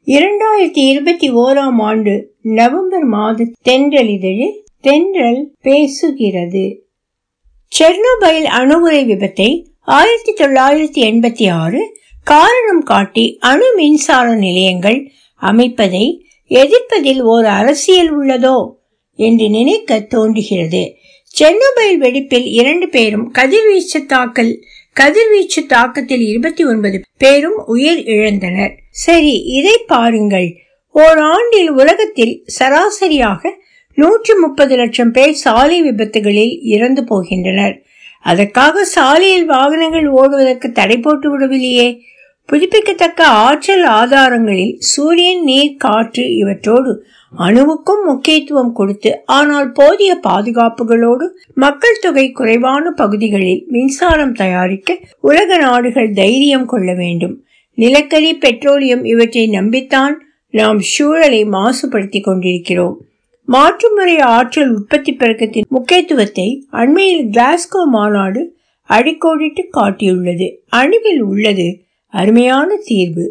இரண்டாயிரத்தி இருபத்தி ஓராம் ஆண்டு நவம்பர் மாத தென்றலிதழில் தென்றல் பேசுகிறது செர்னோபைல் அணுவுரை விபத்தை ஆயிரத்தி தொள்ளாயிரத்தி எண்பத்தி ஆறு காரணம் காட்டி அணு மின்சார நிலையங்கள் அமைப்பதை எதிர்ப்பதில் ஓர் அரசியல் உள்ளதோ என்று நினைக்க தோன்றுகிறது செர்னோபைல் வெடிப்பில் இரண்டு பேரும் கதிர்வீச்சு தாக்கல் கதிர்வீச்சு தாக்கத்தில் இருபத்தி ஒன்பது பேரும் உயிர் இழந்தனர் சரி இதை பாருங்கள் ஓராண்டில் உலகத்தில் சராசரியாக நூற்றி முப்பது லட்சம் பேர் சாலை விபத்துகளில் இறந்து போகின்றனர் அதற்காக சாலையில் வாகனங்கள் ஓடுவதற்கு தடை போட்டு விடவில்லையே புதுப்பிக்கத்தக்க ஆற்றல் ஆதாரங்களில் சூரியன் நீர் காற்று இவற்றோடு அணுவுக்கும் முக்கியத்துவம் கொடுத்து ஆனால் போதிய பாதுகாப்புகளோடு மக்கள் தொகை குறைவான பகுதிகளில் மின்சாரம் தயாரிக்க உலக நாடுகள் தைரியம் கொள்ள வேண்டும் நிலக்கரி பெட்ரோலியம் இவற்றை நம்பித்தான் நாம் சூழலை மாசுபடுத்திக் கொண்டிருக்கிறோம் மாற்றுமுறை ஆற்றல் உற்பத்தி பெருக்கத்தின் முக்கியத்துவத்தை அண்மையில் கிளாஸ்கோ மாநாடு அடிக்கோடிட்டு காட்டியுள்ளது அணுவில் உள்ளது அருமையான தீர்வு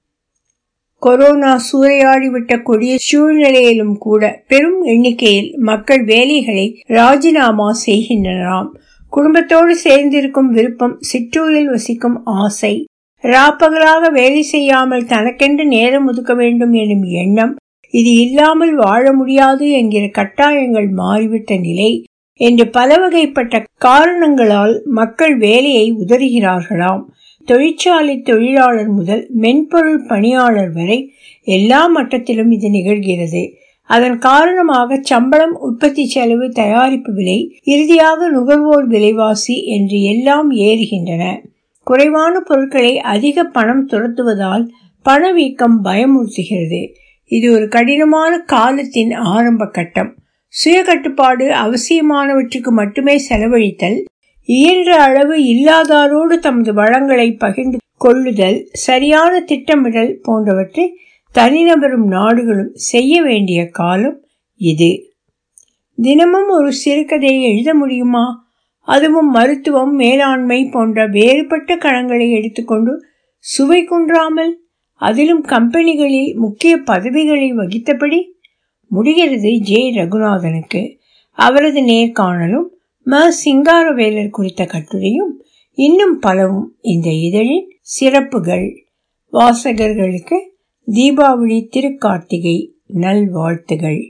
கொரோனா சூறையாடிவிட்ட கொடிய சூழ்நிலையிலும் கூட பெரும் எண்ணிக்கையில் மக்கள் வேலைகளை ராஜினாமா செய்கின்றனராம் குடும்பத்தோடு சேர்ந்திருக்கும் விருப்பம் சிற்றூரில் வசிக்கும் ஆசை ராப்பகலாக வேலை செய்யாமல் தனக்கென்று நேரம் ஒதுக்க வேண்டும் எனும் எண்ணம் இது இல்லாமல் வாழ முடியாது என்கிற கட்டாயங்கள் மாறிவிட்ட நிலை என்று பல வகைப்பட்ட காரணங்களால் மக்கள் வேலையை உதறுகிறார்களாம் தொழிற்சாலை தொழிலாளர் முதல் மென்பொருள் பணியாளர் வரை எல்லா மட்டத்திலும் இது நிகழ்கிறது அதன் காரணமாக சம்பளம் உற்பத்தி செலவு தயாரிப்பு விலை இறுதியாக நுகர்வோர் விலைவாசி என்று எல்லாம் ஏறுகின்றன குறைவான பொருட்களை அதிக பணம் துரத்துவதால் பணவீக்கம் பயமுறுத்துகிறது இது ஒரு கடினமான காலத்தின் ஆரம்ப கட்டம் சுய கட்டுப்பாடு அவசியமானவற்றுக்கு மட்டுமே செலவழித்தல் இயன்ற அளவு இல்லாதாரோடு தமது வளங்களை பகிர்ந்து கொள்ளுதல் சரியான திட்டமிடல் போன்றவற்றை தனிநபரும் நாடுகளும் செய்ய வேண்டிய காலம் இது தினமும் ஒரு சிறுகதையை எழுத முடியுமா அதுவும் மருத்துவம் மேலாண்மை போன்ற வேறுபட்ட களங்களை எடுத்துக்கொண்டு சுவை குன்றாமல் அதிலும் கம்பெனிகளில் முக்கிய பதவிகளை வகித்தபடி முடிகிறது ஜே ரகுநாதனுக்கு அவரது நேர்காணலும் ம சிங்காரவேலர் குறித்த கட்டுரையும் இன்னும் பலவும் இந்த இதழின் சிறப்புகள் வாசகர்களுக்கு தீபாவளி திருக்கார்த்திகை நல்வாழ்த்துகள்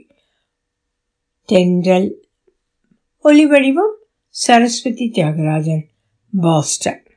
தென்றல் ஒலிவடிவம் சரஸ்வதி தியாகராஜன் பாஸ்டன்